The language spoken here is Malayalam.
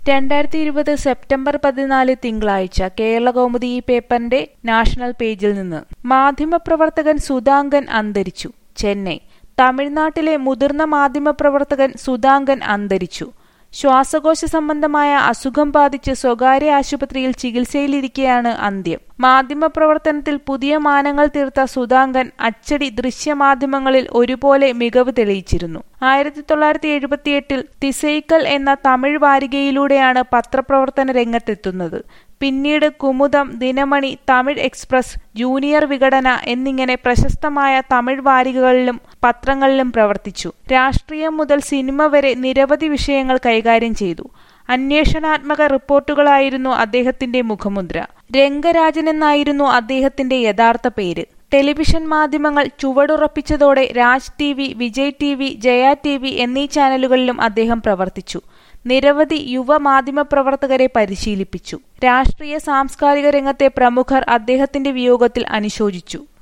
രണ്ടായിരത്തി ഇരുപത് സെപ്റ്റംബർ പതിനാല് തിങ്കളാഴ്ച കേരളകൗമുദി ഈ പേപ്പറിന്റെ നാഷണൽ പേജിൽ നിന്ന് മാധ്യമപ്രവർത്തകൻ സുധാങ്കൻ അന്തരിച്ചു ചെന്നൈ തമിഴ്നാട്ടിലെ മുതിർന്ന മാധ്യമപ്രവർത്തകൻ സുധാങ്കൻ അന്തരിച്ചു ശ്വാസകോശ സംബന്ധമായ അസുഖം ബാധിച്ച് സ്വകാര്യ ആശുപത്രിയിൽ ചികിത്സയിലിരിക്കെയാണ് അന്ത്യം മാധ്യമപ്രവർത്തനത്തിൽ പുതിയ മാനങ്ങൾ തീർത്ത സുധാങ്കൻ അച്ചടി ദൃശ്യമാധ്യമങ്ങളിൽ ഒരുപോലെ മികവ് തെളിയിച്ചിരുന്നു ആയിരത്തി തൊള്ളായിരത്തി എഴുപത്തിയെട്ടിൽ തിസൈക്കൽ എന്ന തമിഴ് വാരികയിലൂടെയാണ് പത്രപ്രവർത്തന രംഗത്തെത്തുന്നത് പിന്നീട് കുമുദം ദിനമണി തമിഴ് എക്സ്പ്രസ് ജൂനിയർ വിഘടന എന്നിങ്ങനെ പ്രശസ്തമായ തമിഴ് വാരികകളിലും പത്രങ്ങളിലും പ്രവർത്തിച്ചു രാഷ്ട്രീയം മുതൽ സിനിമ വരെ നിരവധി വിഷയങ്ങൾ കൈകാര്യം ചെയ്തു അന്വേഷണാത്മക റിപ്പോർട്ടുകളായിരുന്നു അദ്ദേഹത്തിന്റെ മുഖമുദ്ര രംഗരാജൻ എന്നായിരുന്നു അദ്ദേഹത്തിന്റെ യഥാർത്ഥ പേര് ടെലിവിഷൻ മാധ്യമങ്ങൾ ചുവടുറപ്പിച്ചതോടെ Raj T V Vijay T V Jaya T V എന്നീ ചാനലുകളിലും അദ്ദേഹം പ്രവർത്തിച്ചു നിരവധി യുവ മാധ്യമപ്രവർത്തകരെ പരിശീലിപ്പിച്ചു രാഷ്ട്രീയ സാംസ്കാരിക രംഗത്തെ പ്രമുഖർ അദ്ദേഹത്തിന്റെ വിയോഗത്തിൽ അനുശോചിച്ചു